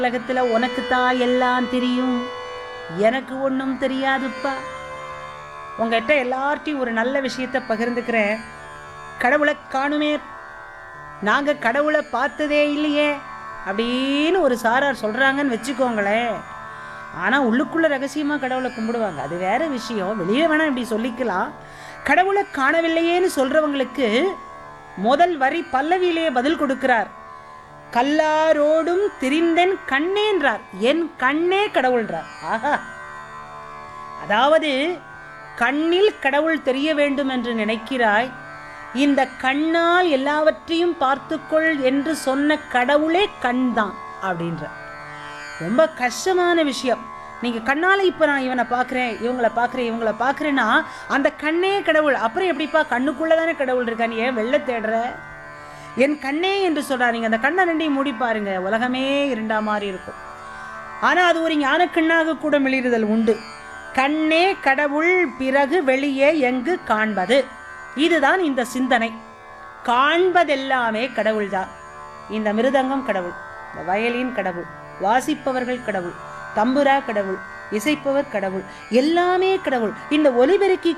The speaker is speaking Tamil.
உலகத்துல உனக்கு தான் எல்லாம் தெரியும் எனக்கு ஒன்றும் தெரியாதுப்பா உங்ககிட்ட எல்லார்ட்டையும் ஒரு நல்ல விஷயத்த பகிர்ந்துக்கிறேன் கடவுளை காணுமே நாங்க கடவுளை பார்த்ததே இல்லையே அப்படின்னு ஒரு சாரார் சொல்றாங்கன்னு வச்சுக்கோங்களேன் ஆனா உள்ளுக்குள்ள ரகசியமா கடவுளை கும்பிடுவாங்க அது வேற விஷயம் வெளியே வேணா இப்படி சொல்லிக்கலாம் கடவுளை காணவில்லையேன்னு சொல்றவங்களுக்கு முதல் வரி பல்லவியிலேயே பதில் கொடுக்கிறார் கல்லாரோடும் திரிந்தென் கண்ணேன்றார் என் கண்ணே கடவுள்ன்றார் ஆஹா அதாவது கண்ணில் கடவுள் தெரிய வேண்டும் என்று நினைக்கிறாய் இந்த கண்ணால் எல்லாவற்றையும் பார்த்துக்கொள் என்று சொன்ன கடவுளே கண்தான் அப்படின்ற ரொம்ப கஷ்டமான விஷயம் நீங்க கண்ணால இப்ப நான் இவனை பார்க்கறேன் இவங்கள பார்க்கறேன் இவங்கள பார்க்கறேன்னா அந்த கண்ணே கடவுள் அப்புறம் எப்படிப்பா கண்ணுக்குள்ள தானே கடவுள் இருக்கா நீ ஏன் வெளில தேடுற என் கண்ணே என்று சொல்றா நீங்க அந்த கண்ணை ரெண்டையும் மூடி பாருங்க உலகமே இருண்டா மாதிரி இருக்கும் ஆனா அது ஒரு ஞானக்கண்ணாக கூட மிளிருதல் உண்டு கண்ணே கடவுள் பிறகு வெளியே எங்கு காண்பது இதுதான் இந்த சிந்தனை காண்பதெல்லாமே கடவுள்தான் இந்த மிருதங்கம் கடவுள் இந்த வயலின் கடவுள் வாசிப்பவர்கள் கடவுள் தம்புரா கடவுள் இசைப்பவர் கடவுள் எல்லாமே கடவுள் இந்த ஒலிபெருக்கி